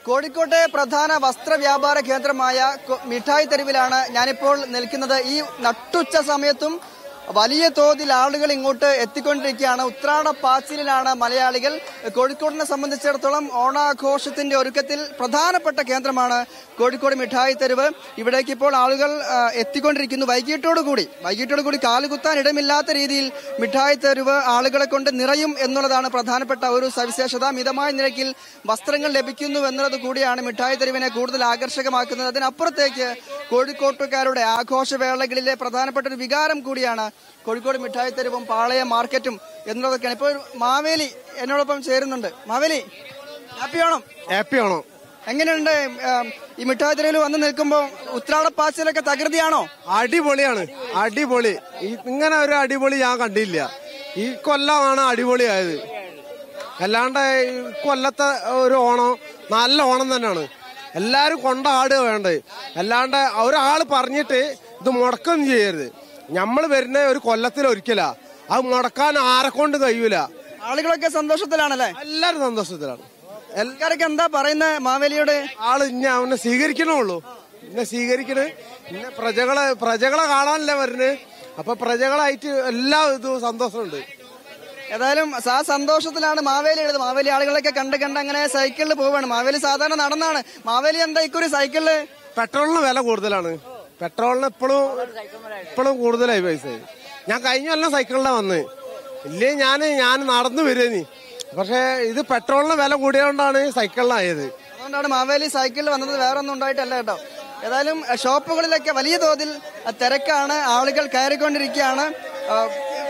കോഴിക്കോട്ടെ പ്രധാന വസ്ത്ര വ്യാപാര കേന്ദ്രമായ കൊ- മിഠായി തെരുവിലാണ് ഞാനിപ്പോൾ നിൽക്കുന്നത് ഈ നട്ടുച്ച സമയത്തും വലിയ തോതിൽ ആളുകൾ ഇങ്ങോട്ട് എത്തിക്കൊണ്ടിരിക്കുകയാണ് ഉത്രാട പാച്ചിലിലാണ് മലയാളികൾ കോഴിക്കോടിനെ സംബന്ധിച്ചിടത്തോളം ഓണാഘോഷത്തിന്റെ ഒരുക്കത്തിൽ പ്രധാനപ്പെട്ട കേന്ദ്രമാണ് കോഴിക്കോട് മിഠായി തെരുവ് ഇവിടേക്ക് ഇപ്പോൾ ആളുകൾ ആ, എത്തിക്കൊണ്ടിരിക്കുന്നു വൈകിട്ടോടുകൂടി വൈകിട്ടോടുകൂടി കാലുകുത്താൻ ഇടമില്ലാത്ത രീതിയിൽ മിഠായി തെരുവ് ആളുകളെ കൊണ്ട് നിറയും എന്നുള്ളതാണ് പ്രധാനപ്പെട്ട ഒരു സവിശേഷത മിതമായ നിരക്കിൽ വസ്ത്രങ്ങൾ ലഭിക്കുന്നു എന്നുള്ളത് കൂടിയാണ് മിഠായി തെരുവിനെ കൂടുതൽ ആകർഷകമാക്കുന്നത് അതിനപ്പുറത്തേക്ക് കോഴിക്കോട്ടുകാരുടെ ആഘോഷവേളകളിലെ പ്രധാനപ്പെട്ട ഒരു വികാരം കൂടിയാണ് കോഴിക്കോട് മിഠായി തെരുവും പാളയ മാർക്കറ്റും എന്നുള്ളതൊക്കെയാണ് ഇപ്പോൾ മാവേലി എന്നോടൊപ്പം ചേരുന്നുണ്ട് മാവേലി ഹാപ്പി ഓണം ഹാപ്പി ആണോ എങ്ങനെയുണ്ട് ഉം, ഈ മിഠായി തെരുവിൽ വന്ന് നിൽക്കുമ്പോൾ ഉത്രാടപ്പാച്ചിലൊക്കെ തകൃതിയാണോ അടിപൊളിയാണ് അടിപൊളി ഈ- ഇങ്ങനെ ഒരു അടിപൊളി ഞാൻ കണ്ടില്ല ഈ കൊല്ലമാണ് അടിപൊളിയായത് അല്ലാണ്ട് ഈ കൊല്ലത്തെ ഒരു ഓണം നല്ല ഓണം തന്നെയാണ് എല്ലാരും കൊണ്ടാടുക വേണ്ടത് അല്ലാണ്ട് ഒരാള് പറഞ്ഞിട്ട് ഇത് മുടക്കൊന്നും ചെയ്യരുത് നമ്മൾ വരുന്ന ഒരു കൊല്ലത്തിൽ ഒരിക്കലാ അത് മുടക്കാൻ ആരെ കൊണ്ട് കഴിയൂല ആളുകളൊക്കെ സന്തോഷത്തിലാണല്ലേ എല്ലാരും സന്തോഷത്തിലാണ് എല്ലാ ആൾക്കാരൊക്കെ എന്താ പറയുന്നത് മാവേലിയോട് ആള് ഇന്നെ അവനെ സ്വീകരിക്കണുള്ളൂ എന്നെ സ്വീകരിക്കണ് പിന്നെ പ്രജകളെ പ്രജകളെ കാണാനല്ലേ വരുന്നത് അപ്പൊ പ്രജകളായിട്ട് എല്ലാ ഇതും സന്തോഷമുണ്ട് ഏതായാലും ആ സന്തോഷത്തിലാണ് മാവേലി ഉള്ളത് മാവേലി ആളുകളൊക്കെ കണ്ട് കണ്ട് അങ്ങനെ സൈക്കിളിൽ പോവാണ് മാവേലി സാധാരണ നടന്നാണ് മാവേലി എന്താ ഇക്കുറി സൈക്കിളില് പെട്രോളിന് വില കൂടുതലാണ് പെട്രോളിന് ഇപ്പോഴും ഇപ്പോഴും കൂടുതലായി പൈസ ഞാൻ കഴിഞ്ഞ കൊല്ലം സൈക്കിളിലാണ് വന്ന് ഇല്ലേ ഞാൻ ഞാൻ നടന്നു വരുന്നീ പക്ഷെ ഇത് പെട്രോളിന് വില കൂടിയോണ്ടാണ് സൈക്കിളിനായത് അതുകൊണ്ടാണ് മാവേലി സൈക്കിളിൽ വന്നത് വേറെ ഒന്നും ഉണ്ടായിട്ടല്ല കേട്ടോ ഏതായാലും അഹ് ഷോപ്പുകളിലൊക്കെ വലിയ തോതിൽ അഹ് തിരക്കാണ് ആളുകൾ കയറിക്കൊണ്ടിരിക്കുകയാണ് അഹ്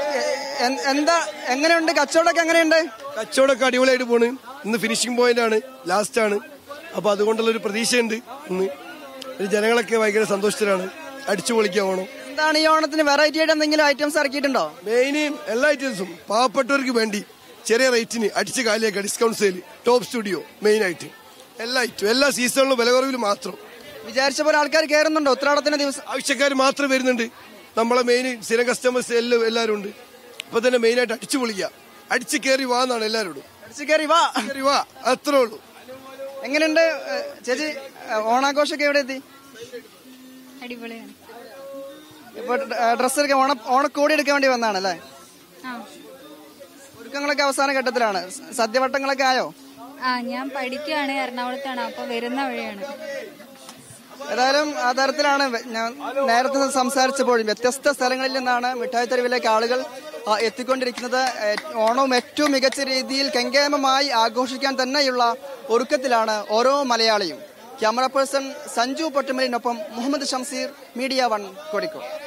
എ- എന്താ എങ്ങനെയുണ്ട് കച്ചവടമൊക്കെ എങ്ങനെയുണ്ട് കച്ചവടമൊക്കെ അടിപൊളിയായിട്ട് പോണ് ഇന്ന് ഫിനിഷിംഗ് പോയിന്റ് ആണ് ലാസ്റ്റ് ആണ് അപ്പൊ അതുകൊണ്ടുള്ള ഒരു പ്രതീക്ഷയുണ്ട് ഇന്ന് ഒരു ജനങ്ങളൊക്കെ ഭയങ്കര സന്തോഷത്തിലാണ് അടിച്ചു പൊളിക്കാൻ പോകണം എന്താണ് ഈ ഓണത്തിന് വെറൈറ്റി ആയിട്ട് എന്തെങ്കിലും ഐറ്റംസ് ഇറക്കിയിട്ടുണ്ടോ മെയിൻ എല്ലാ ഐറ്റംസും പാവപ്പെട്ടവർക്ക് വേണ്ടി ചെറിയ റേറ്റിന് അടിച്ച് കാലിയാക്കുക discount sale top studio main ആയിട്ട് എല്ലാ ഐറ്റം എല്ലാ സീസണിലും വില കുറവിൽ മാത്രം വിചാരിച്ച പോലെ ആൾക്കാർ കയറുന്നുണ്ടോ ഉത്രാടത്തിന്റെ ദിവസം ആവശ്യക്കാർ മാത്രം വരുന്നുണ്ട് നമ്മളെ മെയിൻ സ്ഥിരം കസ്റ്റമേഴ്സ് എല്ലാം എല്ലാവരും ഉണ്ട് അപ്പൊ തന്നെ മെയിൻ ആയിട്ട് അടിച്ചു പൊളിക്കുക അടിച്ച് കയറി വാ എന്നാണ് എല്ലാവരോടും അടിച്ചു കയറി വാ കയറി വാ അത്രേ ഉള്ളൂ എങ്ങനെയുണ്ട് ഏഹ് ചേച്ചി ഏഹ് ഓണാഘോഷമൊക്കെ എവിടെ എത്തി അടിപൊളിയാണ് ഇപ്പൊ ഡ്രസ്സ് എടുക്കാൻ ഓണ ഓണക്കോടി എടുക്കാൻ വേണ്ടി വന്നാണല്ലേ ആ ഒരുക്കങ്ങളൊക്കെ അവസാന ഘട്ടത്തിലാണ് സ- സദ്യവട്ടങ്ങളൊക്കെ ആയോ ആ ഞാൻ പഠിക്കുകയാണ് എറണാകുളത്താണ് അപ്പൊ വരുന്ന വഴിയാണ് ഏതായാലും ആ തരത്തിലാണ് വെ- ഞാൻ നേരത്തെ സംസാരിച്ചപ്പോഴും വ്യത്യസ്ത സ്ഥലങ്ങളിൽ നിന്നാണ് മിഠായി തെരുവിലേക്ക് ആളുകൾ ആ, എത്തിക്കൊണ്ടിരിക്കുന്നത് ഏ, ഓണവും ഏറ്റവും മികച്ച രീതിയിൽ കെങ്കേമമായി ആഘോഷിക്കാൻ തന്നെയുള്ള ഒരുക്കത്തിലാണ് ഓരോ മലയാളിയും ക്യാമറ പേഴ്സൺ സഞ്ജു പൊട്ടുമലിനൊപ്പം മുഹമ്മദ് ഷംസീർ മീഡിയ വൺ കോഴിക്കോട്